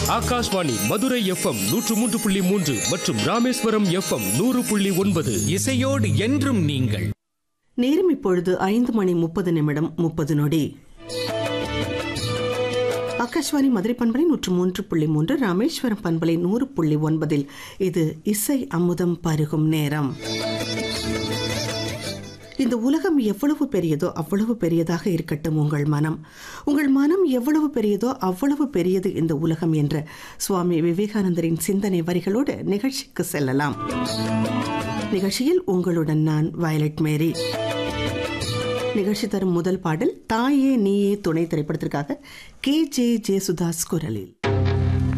Akashvani Madurai FM நூற்று மூன்று புள்ளி மூன்று மற்றும் ராமேஸ்வரம் எஃப்எம் நூறு புள்ளி ஒன்பது இசையோடு என்றும் நீங்கள் நேரம் இப்பொழுது ஐந்து மணி முப்பது நிமிடம் முப்பது நொடி ஆகாஷ்வாணி மதுரை பண்பலை நூற்று மூன்று புள்ளி மூன்று ராமேஸ்வரம் பண்பலை நூறு புள்ளி ஒன்பதில் இது இசை அமுதம் பருகும் நேரம் இந்த உலகம் எவ்வளவு பெரியதோ அவ்வளவு பெரியதாக இருக்கட்டும் உங்கள் மனம் உங்கள் மனம் எவ்வளவு பெரியதோ அவ்வளவு பெரியது இந்த உலகம் என்ற சுவாமி விவேகானந்தரின் சிந்தனை வரிகளோடு நிகழ்ச்சிக்கு செல்லலாம் நிகழ்ச்சியில் உங்களுடன் நான் வயலட் மேரி நிகழ்ச்சி தரும் முதல் பாடல் தாயே நீயே துணை திரைப்படத்திற்காக கே ஜே ஜே சுதாஸ் குரலில்